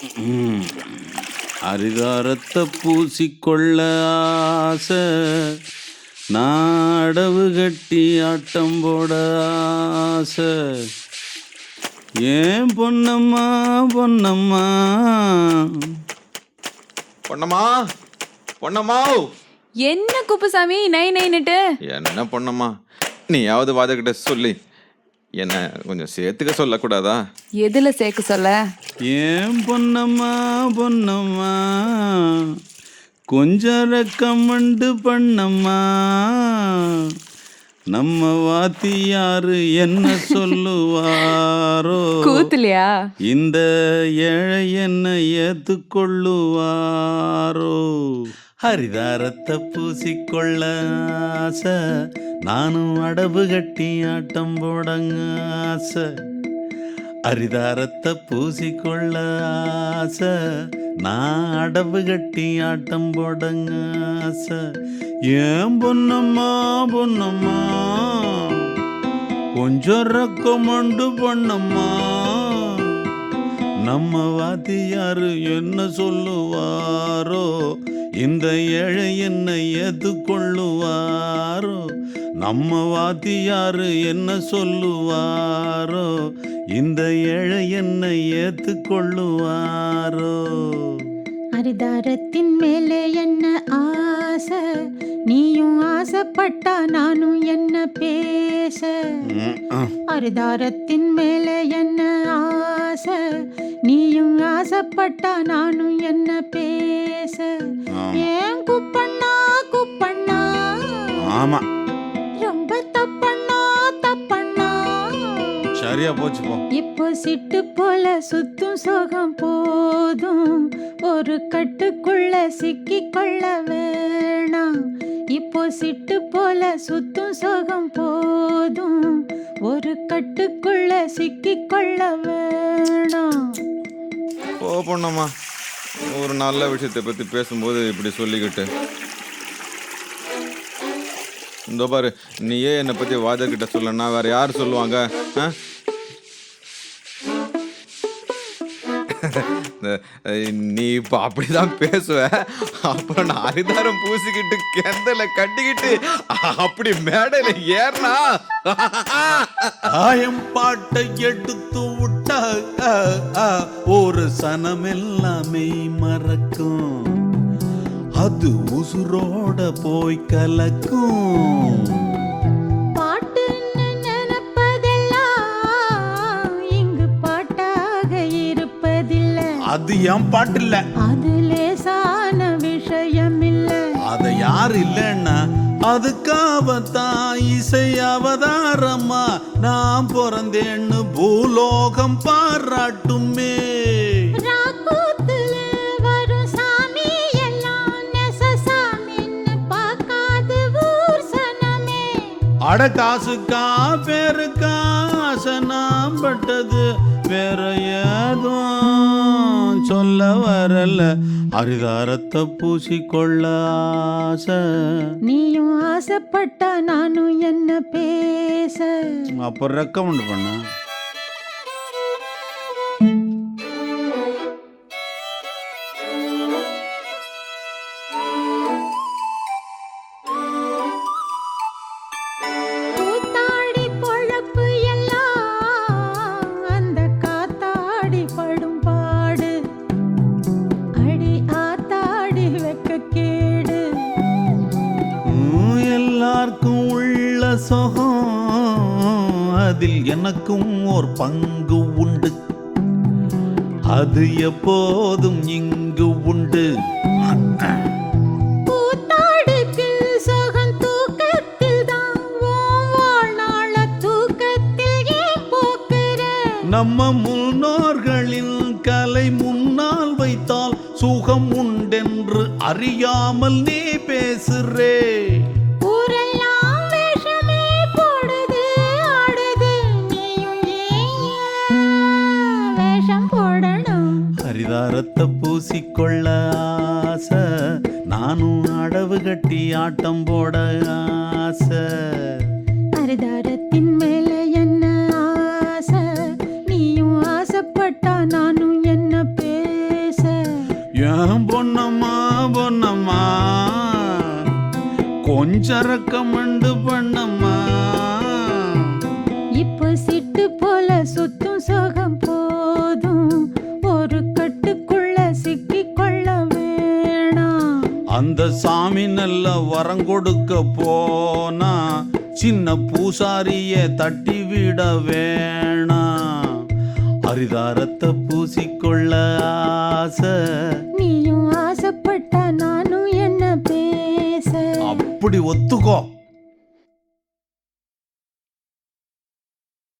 ம். அரிதாரத்தை பூசிக்கொள்ள ஆசை நாடவு கட்டி ஆட்டம் போட ஆசை ஏன் பொன்னம்மா பொன்னம்மா பொண்ணம்மா பொண்ணம்மா என்ன குப்புசாமி நை நைன்னுட்டு என்ன பொண்ணம்மா நீயாவது வாதகிட்ட சொல்லி என்ன கொஞ்சம் சேர்த்துக்க சொல்லக்கூடாதா எதுல சேர்க்க சொல்ல ஏன் பொன்னம்மா பொன்னம்மா கொஞ்சம் ரெக்கமெண்டு பண்ணம்மா நம்ம வாத்தியாரு என்ன சொல்லுவாரோ கூத்துலையா இந்த ஏழை என்ன ஏத்துக்கொள்ளுவாரோ ஹரிதாரத்தை பூசிக்கொள்ள ஆசை நானும் அடவு கட்டி ஆட்டம் போடங்க ஆசை அரிதாரத்தை பூசிக்கொள்ள ஆசை நான் அடவு கட்டி ஆட்டம் போடங்க ஆசை ஏன் பொன்னம்மா பொன்னம்மா கொஞ்சம் ரெக்கமெண்டு பண்ணம்மா நம்ம வாத்தியாரு என்ன சொல்லுவாரோ இந்த ஏழை என்ன ஏத்துக்கொள்ளுவாரோ நம்ம வாத்தியாரு என்ன சொல்லுவாரோ இந்த ஏழை என்ன ஏத்துக்கொள்ளுவாரோ அரிதாரத்தின் மேலே என்ன ஆசை நீயும் ஆசைப்பட்டா நானும் என்ன பேச ம், ஆ. அரிதாரத்தின் மேலே என்ன ஆசை நீயும் ஆசைப்பட்டா நானும் என்ன பேச ஆமா. ஏன் குப்பண்ணா குப்பண்ணா ஆமா ரொம்ப தப்பண்ணா தப்பண்ணா சரியா போச்சு போ இப்போ சிட்டு போல சுத்தும் சோகம் போதும் ஒரு கட்டுக்குள்ள சிக்கிக் கொள்ள வேணாம் இப்போ சிட்டு போல சுத்தும் சோகம் போதும் ஒரு கட்டுக்குள்ள சிக்கிக் கொள்ள வேணாம் ஓ பொண்ணம்மா ஒரு நல்ல விஷயத்தை பற்றி பேசும்போது இப்படி சொல்லிக்கிட்டு இந்த பாரு நீயே என்னை பற்றி வாதகிட்ட சொல்லனா வேற யார் சொல்லுவாங்க ஆ? இந்த, அஹ், நீ இப்போ அப்படிதான் பேசுவ அப்புறம் நான் அரிதாரம் பூசிக்கிட்டு கெந்தல கட்டிக்கிட்டு அப்படி மேடையில ஏறினா ஆயம் பாட்டை எடுத்து விட்டா ஆ, ஆ, ஒரு சனமெல்லாமே மறக்கும் அது உசுரோட போய் கலக்கும் பாட்டுன்னு நினைப்பதெல்லாம் இங்கு பாட்டாக இருப்பதில்லை அது என் பாட்டு இல்ல அது லேசான விஷயம் இல்லை அத யார் இல்லைன்னா அதுக்காகத்தான் இசை அவதாரமா நான் பிறந்தேன்னு பூலோகம் பாராட்டுமே ராக்கூத்துல வரும் சாமி எல்லாம் நெசசாமின்னு பார்க்காத ஊர் சனமே. அட காசுக்கா பேருக்கா ஆசை நான் பட்டது வேற ஏதும் சொல்ல வரல அரிதாரத்தை பூசிக்கொள்ள ஆசை நீயும் ஆசைப்பட்டா நானும் என்ன பேச அப்போ ரெக்கமெண்ட் பண்ண கூத்தாடி பொழப்பு எல்லாம் அந்த காத்தாடி படும் பாடு அடி ஆத்தாடி வெக்க கேடு ம், எல்லாருக்கும் உள்ள சுகம் அதில் எனக்கும் ஒரு பங்கு உண்டு அது எப்போதும் இங்கு உண்டு கூத்தாடுக்கில் சுகம் தூக்கத்தில் தான் உன் வாழ்நாள தூக்கத்தில் ஏன் போக்குற நம்ம முன்னோர்களின் கலை முன்னால் வைத்தால் சுகம் உண்டென்று அறியாமல் நீ பேசுறே ஊரெல்லாம் வேஷமே போடுது ஆடுது நீயும் ஏன் வேஷம் போடணும் ஹரிதாரத்தை பூசிக்கொள்ள ஆசை நானும் அடவு கட்டி ஆட்டம் போட ஆசை அரிதாரத்தின் மேல என்ன ஆசை நீயும் ஆசைப்பட்டா நானும் என்ன பேச பொன்னம்மா பொன்னம்மா கொஞ்சம் ரெக்கமெண்டு பண்ணம்மா இப்போ சிட்டு போல சுத்தும் சுகம் போதும் ஒரு கட்டுக்குள்ள சிக்கிக் கொள்ள வேணாம் அந்த சாமி நல்ல வரம் கொடுக்க போனா சின்ன பூசாரிய தட்டி விட வேணாம் அரிதாரத்தை பூசிக்கொள்ள ஆசை நீயும் ஆசைப்பட்டா நானும் என்ன பேச அப்படி ஒத்துக்கோ